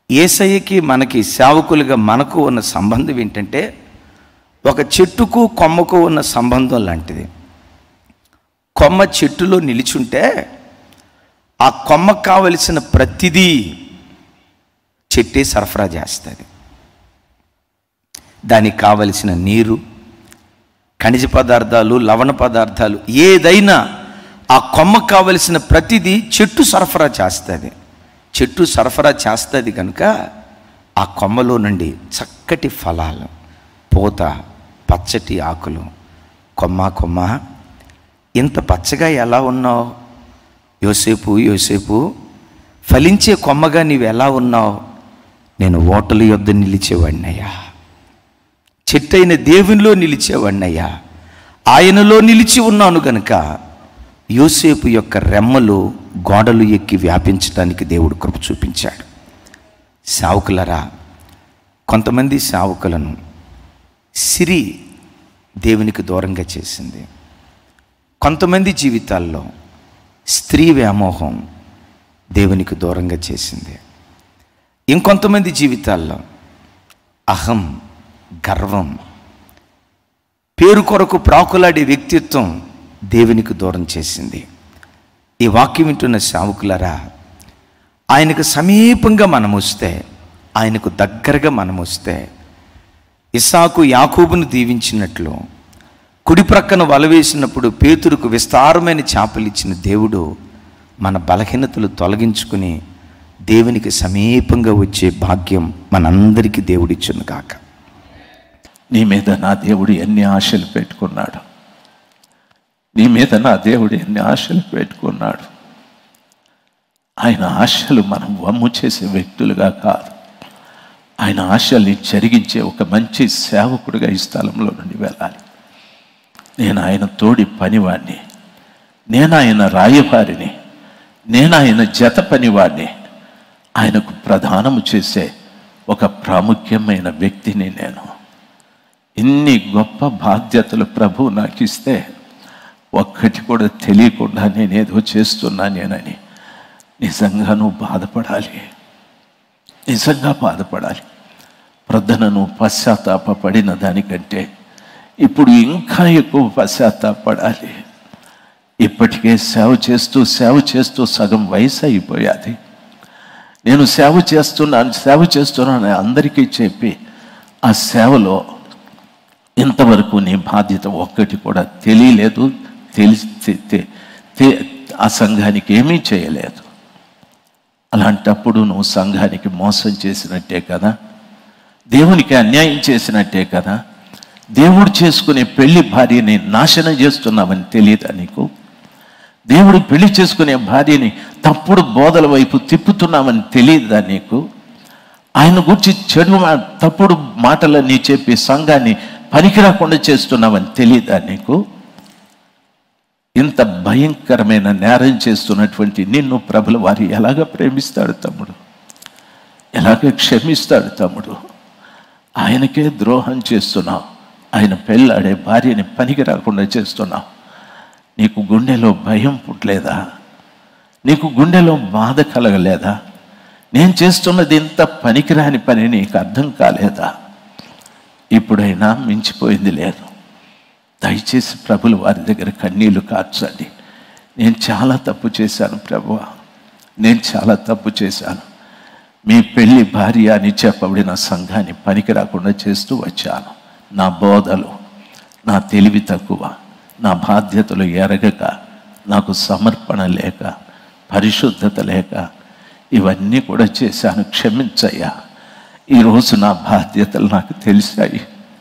ఏసయ్యకి మనకి సేవకులుగా మనకు ఉన్న సంబంధం ఏంటంటే ఒక చెట్టుకు కొమ్మకు ఉన్న సంబంధం లాంటిది కొమ్మ చెట్టులో నిలిచుంటే ఆ కొమ్మకు కావలసిన ప్రతిదీ చెట్టే సరఫరా చేస్తుంది దానికి కావలసిన నీరు ఖనిజ పదార్థాలు లవణ పదార్థాలు ఏదైనా ఆ కొమ్మకు కావలసిన ప్రతిదీ చెట్టు సరఫరా చేస్తుంది చెట్టు సరఫరా చేస్తుంది కనుక ఆ కొమ్మలో నుండి చక్కటి ఫలాలు పూత పచ్చటి ఆకులు కొమ్మ కొమ్మ ఇంత పచ్చగా ఎలా ఉన్నావు యోసేపు యోసేపు ఫలించే కొమ్మగా నీవు ఎలా ఉన్నావు నేను ఓటల యొద్ద నిలిచేవాడినయ్యా చెట్టైన దేవునిలో నిలిచేవాడినయ్యా ఆయనలో నిలిచి ఉన్నాను గనుక యోసేపు యొక్క రెమ్మలు గోడలు ఎక్కి వ్యాపించడానికి దేవుడు కృప చూపించాడు సావుకులరా కొంతమంది సావుకులను సిరి దేవునికి దూరంగా చేసింది కొంతమంది జీవితాల్లో స్త్రీ వ్యామోహం దేవునికి దూరంగా చేసింది ఇంకొంతమంది జీవితాల్లో అహం గర్వం పేరు కొరకు ప్రాకులాడే వ్యక్తిత్వం దేవునికి దూరం చేసింది ఈ వాక్యం వింటున్న సావుకులరా ఆయనకు సమీపంగా మనం వస్తే ఆయనకు దగ్గరగా మనం వస్తే ఇసాకు యాకూబును దీవించినట్లు కుడి ప్రక్కన వలవేసినప్పుడు పేతురుకు విస్తారమైన చేపలు ఇచ్చిన దేవుడు మన బలహీనతలు తొలగించుకుని దేవునికి సమీపంగా వచ్చే భాగ్యం మనందరికీ దేవుడిచ్చును కాక నీ మీద నా దేవుడు ఎన్ని ఆశలు పెట్టుకున్నాడు నీ మీద నా దేవుడు ఎన్ని ఆశలు పెట్టుకున్నాడు ఆయన ఆశలు మనం వమ్ము చేసే వ్యక్తులుగా కాదు ఆయన ఆశల్ని జరిగించే ఒక మంచి సేవకుడిగా ఈ స్థలంలో నుండి వెళ్ళాలి నేను ఆయన తోడి పనివాడిని నేను ఆయన రాయవారిని నేను ఆయన జత పనివాడిని ఆయనకు ప్రధానము చేసే ఒక ప్రాముఖ్యమైన వ్యక్తిని నేను ఇన్ని గొప్ప బాధ్యతలు ప్రభు నాకు ఇస్తే ఒక్కటి కూడా తెలియకుండా నేనేదో చేస్తున్నా నేనని నిజంగా నువ్వు బాధపడాలి నిజంగా బాధపడాలి ప్రొద్దున నువ్వు పశ్చాత్తాపడిన దానికంటే ఇప్పుడు ఇంకా ఎక్కువ పశ్చాత్తాపడాలి ఇప్పటికే సేవ చేస్తూ సేవ చేస్తూ సగం వయసు అయిపోయాది నేను సేవ చేస్తున్నాను సేవ చేస్తున్నాను అందరికీ చెప్పి ఆ సేవలో ఇంతవరకు నీ బాధ్యత ఒక్కటి కూడా తెలియలేదు తెలిసి తె- తె- ఆ సంఘానికి ఏమీ చేయలేదు అలాంటప్పుడు నువ్వు సంఘానికి మోసం చేసినట్టే కదా దేవునికి అన్యాయం చేసినట్టే కదా దేవుడు చేసుకునే పెళ్లి భార్యని నాశనం చేస్తున్నావని తెలియదా నీకు దేవుడు పెళ్లి చేసుకునే భార్యని తప్పుడు బోధల వైపు తిప్పుతున్నామని తెలియదా నీకు ఆయన గురించి చెడు మా- తప్పుడు మాటలన్నీ చెప్పి సంఘాన్ని పనికి రాకుండా చేస్తున్నామని తెలియదా నీకు ఇంత భయంకరమైన నేరం చేస్తున్నటువంటి నిన్ను ప్రభుల వారి ఎలాగ ప్రేమిస్తాడు తమ్ముడు ఎలాగ క్షమిస్తాడు తమ్ముడు ఆయనకే ద్రోహం చేస్తున్నావు ఆయన పెళ్ళాడే భార్యని పనికి రాకుండా చేస్తున్నావు నీకు గుండెలో భయం పుట్టలేదా నీకు గుండెలో బాధ కలగలేదా నేను చేస్తున్నది ఇంత పనికిరాని పని నీకు అర్థం కాలేదా ఇప్పుడైనా మించిపోయింది లేదు దయచేసి ప్రభులు వారి దగ్గర కన్నీళ్లు కార్చండి నేను చాలా తప్పు చేశాను ప్రభువ నేను చాలా తప్పు చేశాను మీ పెళ్లి భార్య అని చెప్పబడిన సంఘాన్ని పనికి రాకుండా చేస్తూ వచ్చాను నా బోధలు నా తెలివి తక్కువ నా బాధ్యతలు ఎరగక నాకు సమర్పణ లేక పరిశుద్ధత లేక ఇవన్నీ కూడా చేశాను క్షమించయ్యా ఈరోజు నా బాధ్యతలు నాకు తెలిసాయి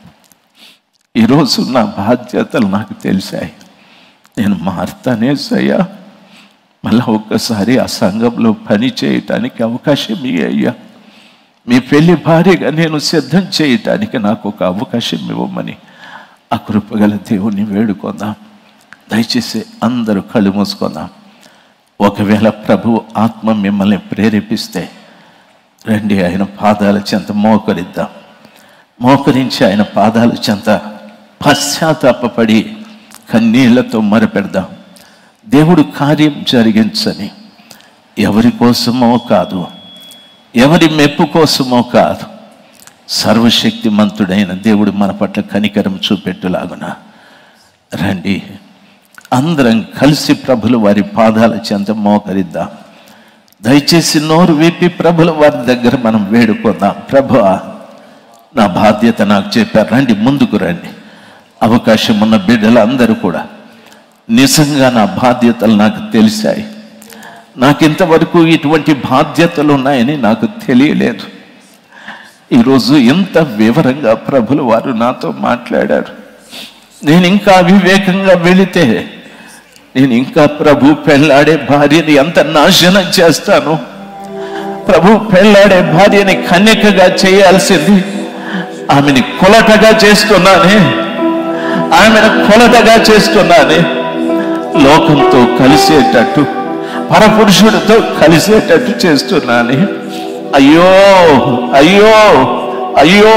ఈరోజు నా బాధ్యతలు నాకు తెలిసాయి నేను మారుతానే సయ్యా మళ్ళా ఒక్కసారి ఆ సంఘంలో పని చేయటానికి అవకాశం అయ్యా మీ పెళ్లి భార్యగా నేను సిద్ధం చేయటానికి నాకు ఒక అవకాశం ఇవ్వమని ఆ కృపగల దేవుణ్ణి వేడుకుందాం దయచేసి అందరూ కళ్ళు మూసుకుందాం ఒకవేళ ప్రభు ఆత్మ మిమ్మల్ని ప్రేరేపిస్తే రండి ఆయన పాదాల చెంత మోకరిద్దాం మోకరించి ఆయన పాదాల చెంత పశ్చాత్తాపడి కన్నీళ్లతో మొరపెడదాం దేవుడు కార్యం జరిగించని ఎవరి కోసమో కాదు ఎవరి మెప్పు కోసమో కాదు సర్వశక్తిమంతుడైన దేవుడు మన పట్ల కనికరం చూపెట్టులాగున రండి అందరం కలిసి ప్రభులు వారి పాదాల చెంత మోకరిద్దాం దయచేసి నోరు విప్పి ప్రభుల వారి దగ్గర మనం వేడుకుందాం ప్రభు నా బాధ్యత నాకు చెప్పారు రండి ముందుకు రండి అవకాశం ఉన్న బిడ్డలు అందరూ కూడా నిజంగా నా బాధ్యతలు నాకు తెలిసాయి నాకు ఇంతవరకు ఇటువంటి బాధ్యతలు ఉన్నాయని నాకు తెలియలేదు ఈరోజు ఎంత వివరంగా ప్రభులు వారు నాతో మాట్లాడారు నేను ఇంకా అవివేకంగా వెళితే నేను ఇంకా ప్రభు పెళ్ళాడే భార్యని ఎంత నాశనం చేస్తాను ప్రభు పెళ్ళాడే భార్యని కన్యకగా చేయాల్సింది ఆమెని కొలటగా చేస్తున్నానే ఆమెను కొలటగా చేస్తున్నానే లోకంతో కలిసేటట్టు పరపురుషుడితో కలిసేటట్టు చేస్తున్నానే అయ్యో అయ్యో అయ్యో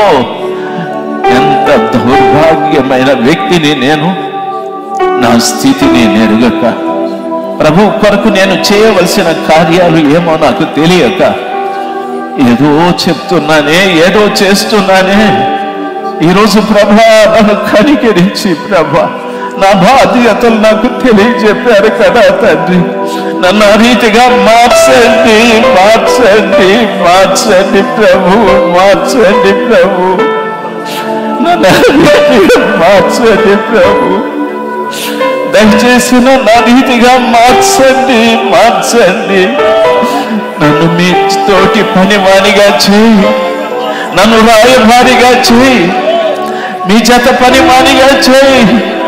ఎంత దౌర్భాగ్యమైన వ్యక్తిని నేను నా స్థితిని నెరుగక ప్రభు కొరకు నేను చేయవలసిన కార్యాలు ఏమో నాకు తెలియక ఏదో చెప్తున్నానే ఏదో చేస్తున్నానే ఈరోజు ప్రభా నన్ను కనికరించి ప్రభా నా బాధ్యతలు నాకు తెలియజెప్పారు కదా తండ్రి నన్ను ఆ రీతిగా మార్చండి మార్చండి మార్చండి ప్రభు మార్చండి ప్రభు నన్ను ఆ రీతిగా మార్చండి ప్రభు దయచేసి నన్ను ఆ రీతిగా మార్చండి మార్చండి నన్ను మీ తోటి పనివానిగా చేయి నన్ను రాయభారిగా చేయి మీ చేత పనివానిగా చేయి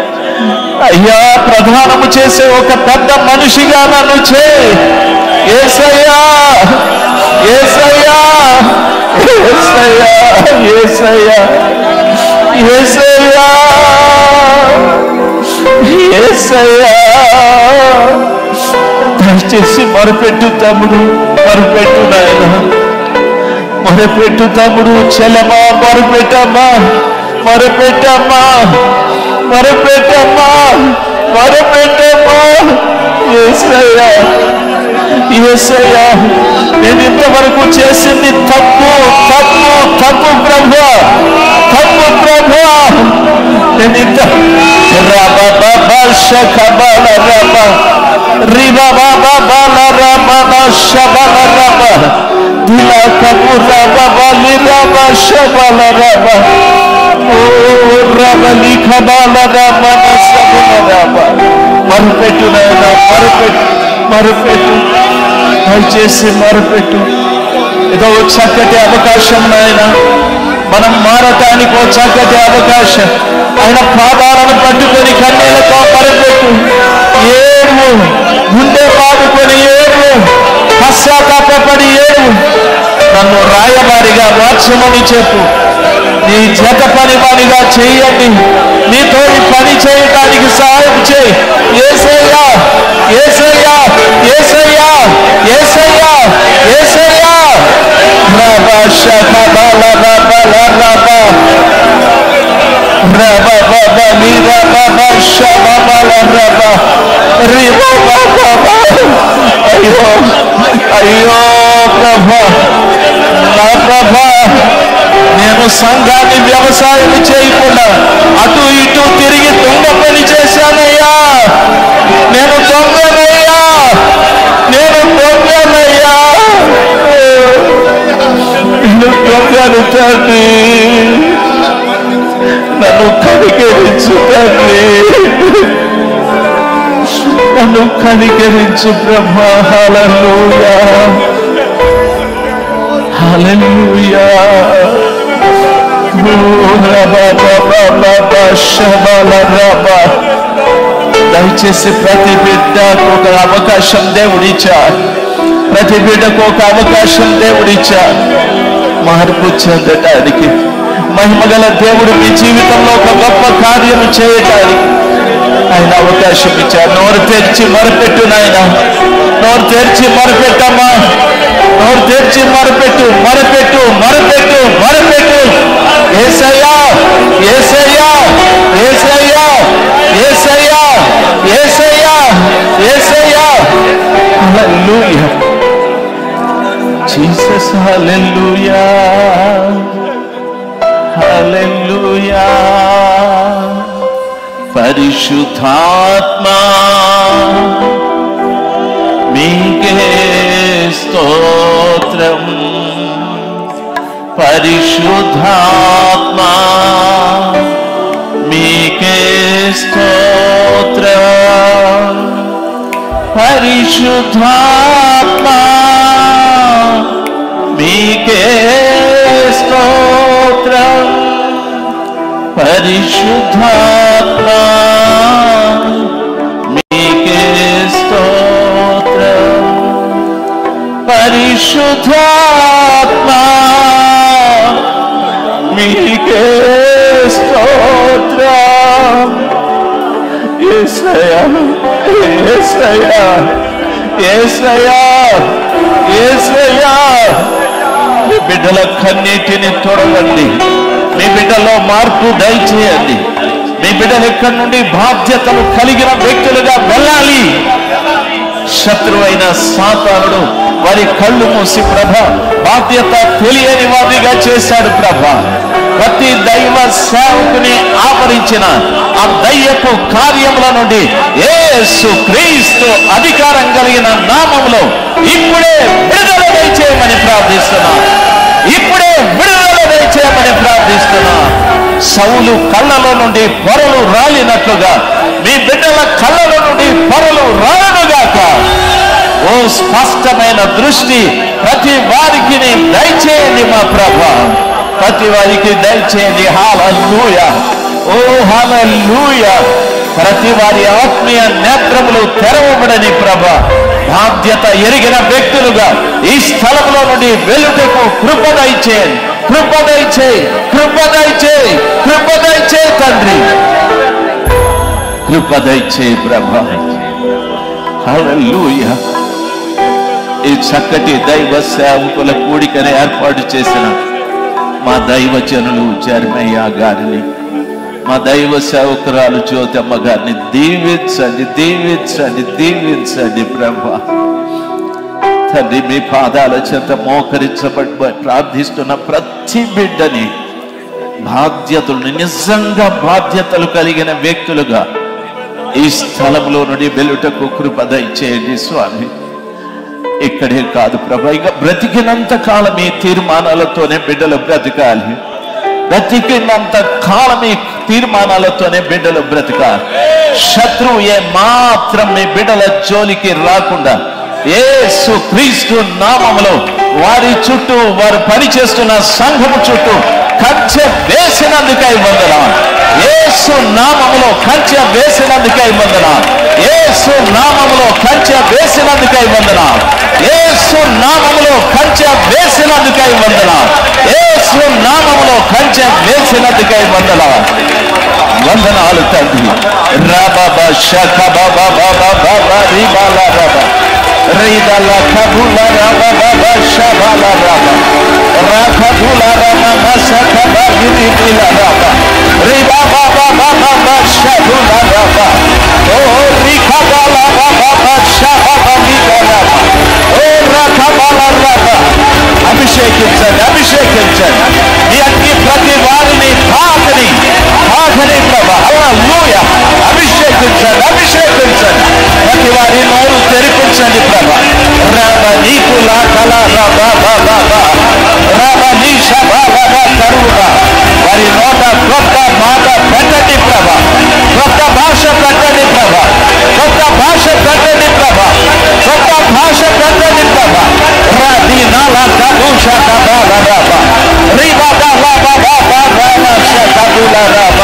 అయ్యా ప్రధానము చేసే ఒక పెద్ద మనిషిగా నన్ను చేయి ఏసయ్యా ఏసయ్యా ఏసయ్యా ఏసయ్యా ఏసయ్యా ఏసయ్యా దయచేసి మొరపెట్టు తమ్ముడు మొరపెట్టు నాయన మొరపెట్టు తమ్ముడు చెల్లమా మొరపెట్టమ్మా మొరపెట్టమ్మా మొరపెట్టమ్మా మొరపెట్టమ్మా ఏసయ్యా ఏసయ్యా నేను ఇంతవరకు చేసింది తప్పు తప్పు తప్పు ప్రభు తప్పు ప్రభు నేను ఇంత రబ బబ షకబల రబ రిబ బబ బల రబ షబల రబ దిల కబు రబ బలి రబ షబల రబ ఓ రబ లిఖబల రబ సబల రబ మరుపెట్టు నాయన మరుపెట్టు మరుపెట్టు దయచేసి మరుపెట్టు ఏదో ఒక చక్కటి అవకాశం నాయన మనం మారటానికి ఒక చక్కటి అవకాశం ఆయన పాదాలను పట్టుకొని కన్నీళ్లతో మరపెట్టు ఏడు గుండె పాడుకొని ఏడు పశ్చాత్తాపడి ఏడు నన్ను రాయబారిగా మార్చమని చెప్పు నీ జత పని పనిగా చేయండి నీతో ఈ పని చేయటానికి సహాయం చేయి ఏసయ్యా ఏసయ్యా ఏసయ్యా ఏసయ్యా ఏసయ్యా రబ షకబల రబల రబ రబ బబ ని రబ బ షబబల రబ రిబ బబ అయ్యో అయ్యో ప్రభా నా ప్రభా నేను సంఘాన్ని వ్యవసాయం చేయకుండా అటు ఇటు తిరిగి దొంగ పని చేశానయ్యా నేను దొంగనయ్యా నేను దొంగనయ్యా నేను దొంగను తండ్రి నన్ను కనికరించు తండ్రి నన్ను కనికరించు బ్రహ్మ హల్లెలూయా హల్లెలూయా దయచేసి ప్రతి బిడ్డకు ఒక అవకాశం దేవుడిచ్చారు ప్రతి బిడ్డకు ఒక అవకాశం దేవుడిచ్చారు మార్పు చెందటానికి మహిమగల దేవుడు మీ జీవితంలో ఒక గొప్ప కార్యం చేయటానికి ఆయన అవకాశం ఇచ్చారు నోరు తెరిచి మొరపెట్టు నాయన నోరు తెరిచి మొరపెట్టమ్మా నోరు తెరిచి మొరపెట్టు మొరపెట్టు మొరపెట్టు మొరపెట్టు ఏసయ్యా ఏసయ్యా ఏసయ్యా ఏసయ్యా ఏసయ్యా ఏసయ్యా హల్లెలూయా జీసస్ హల్లెలూయా హల్లెలూయా పరిశుద్ధాత్మా మీకే స్తోత్రం పరిశుద్ధాత్మా మీకే స్తోత్రం పరిశుద్ధాత్మా మీకే స్తోత్రం పరిశుద్ధాత్మా మీకే స్తోత్రం పరిశుద్ధాత్మా మీకే స్తోత్రం ఏసయ్యా ఏసయ్యా ఏసయ్యా ఏసయ్యా మీ బిడ్డల కన్నీటిని తొడగండి మీ బిడ్డలో మార్పు దయచేయండి మీ బిడ్డలు ఇక్కడి నుండి బాధ్యతలు కలిగిన వ్యక్తులుగా వెళ్ళాలి శత్రువైన సాతానుడు వారి కళ్ళు మూసి ప్రభ బాధ్యత తెలియని వారిగా చేశాడు ప్రభ ప్రతి దైవ సేవకుని ఆవరించిన ఆ దయ్యపు కార్యముల నుండి యేసు క్రీస్తు అధికారం కలిగిన నామములో ఇప్పుడే విడుదల దయచేయమని ప్రార్థిస్తున్నా ఇప్పుడే విడుదల దయచేయమని ప్రార్థిస్తున్నా సౌలు కళ్ళలో నుండి పొరలు రాలినట్లుగా మీ బిడ్డల కళ్ళలో నుండి పొరలు రాలనుగాక ఓ స్పష్టమైన దృష్టి ప్రతి వారికి దయచేయండి మా ప్రభ ప్రతి వారికి దయచేయండి హాలూయ ఓ హాలూయ ప్రతి వారి ఆత్మీయ నేత్రములు తెరవబడని ప్రభ బాధ్యత ఎరిగిన వ్యక్తులుగా ఈ స్థలంలో నుండి వెలుటకు కృప దయచేయండి కృప దయచేయి కృప దయచేయి కృప దయచేయి తండ్రి కృప దయచేయి ప్రభ హల్లెలూయా ఈ చక్కటి దైవ సేవకుల కూడికని ఏర్పాటు చేసిన మా దైవజనులు జర్మయ్య గారిని మా దైవ సేవకురాలు జ్యోతమ్మ గారిని దీవించండి దీవించండి దీవించండి బ్రహ్మ తండ్రి మీ పాదాల చెంత మోకరించబడి ప్రార్థిస్తున్న ప్రతి బిడ్డని బాధ్యతలు నిజంగా బాధ్యతలు కలిగిన వ్యక్తులుగా ఈ స్థలంలో నుండి వెలుటకు కృప దయచేయండి స్వామి ఇక్కడే కాదు ప్రభా ఇక బ్రతికినంత కాలం ఈ తీర్మానాలతోనే బిడ్డలు బ్రతకాలి బ్రతికినంత కాలం ఈ తీర్మానాలతోనే బిడ్డలు బ్రతకాలి శత్రువు ఏ మాత్రం మీ బిడ్డల జోలికి రాకుండా యేసు క్రీస్తు నామములో వారి చుట్టూ వారు పనిచేస్తున్న సంఘము చుట్టూ కంచె వేసినందుకై వందనా యేసు నామములో కంచె వేసినందుకై వందనా యేసు నామములో కంచె వేసినందుకై వందనా యేసు నామములో కంచె వేసినందుకై వందనా యేసు నామములో కంచె వేసినందుకై వందనా వందనాలు తండ్రి రాబాబా శఖ బాబా బాబా బాబా రీబాలా రాబా రీదల కబుల రాబా బాబా శబాల రాబా రాఖబుల రాబా శఖ బాగిరి బిల రాబా రీబా బాబా బాబా శబుల రాబా ఓ రిఖబాల బాబా శబా బిల రాబా ఓ రాఖబాల రాబా అభిషేకించండి అభిషేకించండి మీ అన్ని ప్రతి వారిని తాకని తాకని ప్రభా హల్లెలూయ అభిషేకించండి అభిషేకించండి ప్రతి వారి నోరు తెరిపించండి ప్రభా రబ నీకు లాకల రబ బబ రబ నీ శబ రబ కరువుగా వారి నోట గొప్ప మాట పెట్టండి ప్రభా గొప్ప భాష పెట్టండి ప్రభా గొప్ప భాష పెట్టండి ప్రభా గొప్ప భాష పెట్టండి ప్రభా రది నాలా కబూష కబాల రబ రిబా బాబా బాబా బాబా షకబుల రబ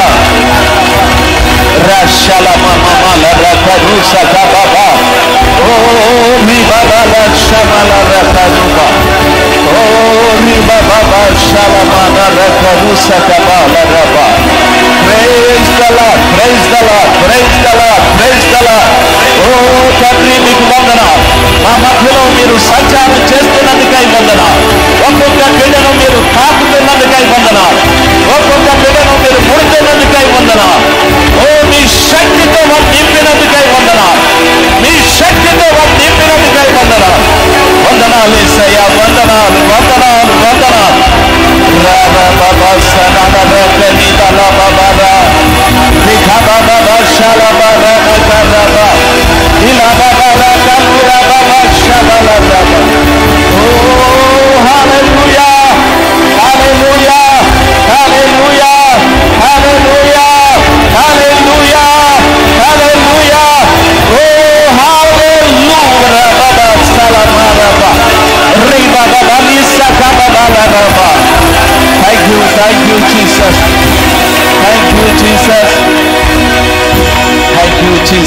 రషల మమల రకరుస కబాబా ఓ రిబా బాబా షమల రకరుబా ఓ రిబా బాబా షలమన రకరుస కబాల రబ praise the lord praise the lord praise the lord praise the lord ఓ తండ్రి మీకు వందన మా మధ్యలో మీరు సంచారం చేస్తున్నందుకై వందన ఒక్కొక్క బిడ్డను మీరు తాకుతున్నందుకై వందన ఒక్కొక్క బిడ్డను మీరు ముడుతున్నందుకై వందన ఓ మీ శక్తితో వారు నింపినందుకై వందన మీ శక్తితో వారు నింపినందుకై వందన వందనాలు ఏసయ్యా వందనాలు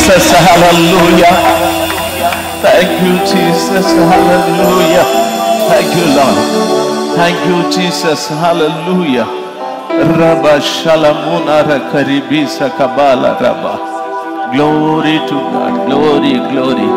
Jesus hallelujah thank you Jesus hallelujah thank you lord thank you Jesus hallelujah రబ షలమునర కరిబీస కబాల రబ glory to God glory glory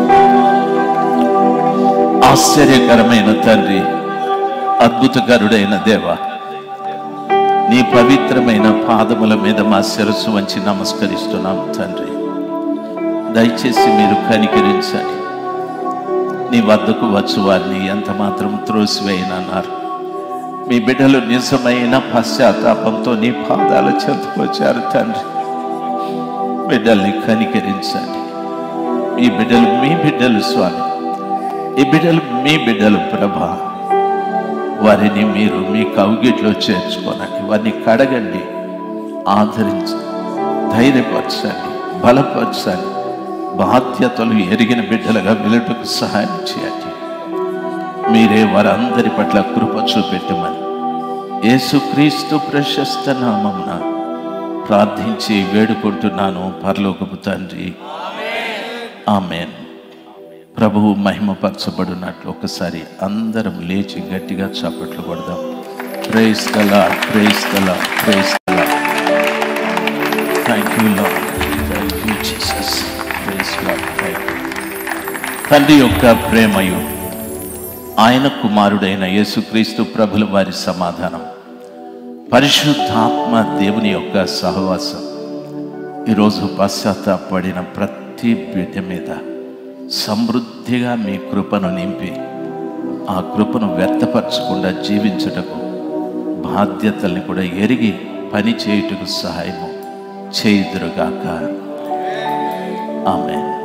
ఆశ్చర్యకరమైన తండ్రి అద్భుతకరుడైన దేవ నీ పవిత్రమైన పాదముల మీద మా శిరస్సు వంచి నమస్కరిస్తున్నాం తండ్రి దయచేసి మీరు కనికరించండి నీ వద్దకు వచ్చు వారిని ఎంత మాత్రం త్రోసివేయనన్నారు మీ బిడ్డలు నిజమైన పశ్చాత్తాపంతో నీ పాదాల చెందుకొచ్చారు తండ్రి బిడ్డల్ని కనికరించండి ఈ బిడ్డలు మీ బిడ్డలు స్వామి ఈ బిడ్డలు మీ బిడ్డలు ప్రభా వారిని మీరు మీ కౌగిట్లో చేర్చుకోనండి వారిని కడగండి ఆదరించండి ధైర్యపరచండి బలపరచండి బాధ్యతలు ఎరిగిన బిడ్డలుగా వెలుటకు సహాయం చేయండి మీరే వారందరి పట్ల కృప చూపెట్టమని యేసుక్రీస్తు ప్రశస్త నామమున ప్రార్థించి వేడుకుంటున్నాను పరలోకపు తండ్రి ఆమెన్ ప్రభువు మహిమపరచబడినట్లు ఒకసారి అందరం లేచి గట్టిగా చప్పట్లు కొడదాం ప్రేస్ కలా ప్రేస్ కలా ప్రేస్ కలా thank you lord thank you Jesus praise lord thank you తండ్రి యొక్క ప్రేమయు ఆయన కుమారుడైన యేసుక్రీస్తు ప్రభుల వారి సమాధానం పరిశుద్ధాత్మ దేవుని యొక్క సహవాసం ఈరోజు పశ్చాత్తాపడిన ప్రతి బిడ్డ మీద సమృద్ధిగా మీ కృపను నింపి ఆ కృపను వ్యక్తపరచకుండా జీవించుటకు బాధ్యతల్ని కూడా ఎరిగి పని చేయుటకు సహాయము చేయుదురుగాక ఆమెన్